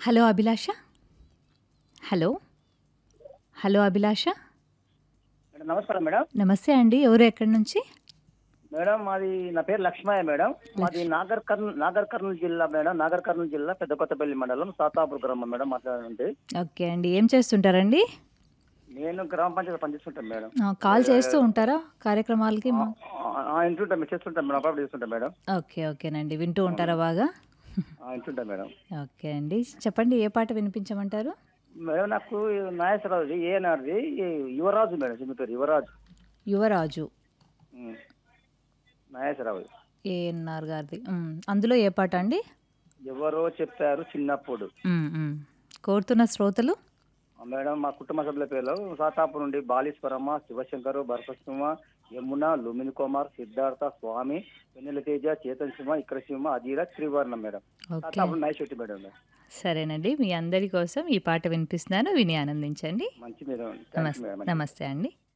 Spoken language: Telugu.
Hello Abhilasha hello hello Abhilasha madam నమస్కారం మేడం నమస్తే అండి ఎవరు ఎక్కడి నుంచి మేడం మాది నా పేరు లక్ష్మయ్య మేడం మాది నాగర్ కర్నూలు నాగర్ కర్నూలు జిల్లా మేడం నాగర్ కర్నూలు జిల్లా పెద్ద కొత్తపల్లి మండలం సాతాపూర్ గ్రామం మేడం మాట్లాడండి ఓకే అండి ఏం చేస్తుంటారండి నేను గ్రామ పంచాయతీ పనిచేస్తుంటాను మేడం ఆ, కాల్ చేస్తూ ఉంటారా కార్యక్రమాలకి మా- ఇంటుంటాం మేము చేస్తుంటాం మేడం అప్పుడప్పుడు చేస్తుంటాం మేడం ఓకే ఓకేనండి వింటూ ఉంటారా బాగా ఆ, ఇంటుంటాం మేడం ఓకే అండి చెప్పండి ఏ పాట వినిపించమంటారు మేడం నాకు నాగేశ్వరరావు ఏనాడిది యువరాజు మేడం చిన్న పేరు యువరాజు యువరాజు ఉమ్. నాగేశ్వరరావు ఏఎన్ఆర్ గారిది ఉమ్, అందులో ఏ పాట అండి ఎవరో చెప్పారు చిన్నప్పుడు ఉమ్, ఉమ్. కోరుతున్న శ్రోతలు ఆ, మేడం మా కుటుంబ సభ్యుల పేర్లు సాతాపూర్ నుండి బాలీశ్వరమ్మ శివశంకరు భరతసింహ యమున లుమిని కుమార్ సిద్ధార్థ స్వామి వెన్నెల తేజ చేతన్ సింహ ఇక్కడ Simha Adheera Trivarnam madam okay Satapur Naishetti madam సరేనండి మీ అందరి కోసం ఈ పాట వినిపిస్తున్నాను విని ఆనందించండి మంచి మేడం థాంక్స్ నమస్తే మేడం నమస్తే అండి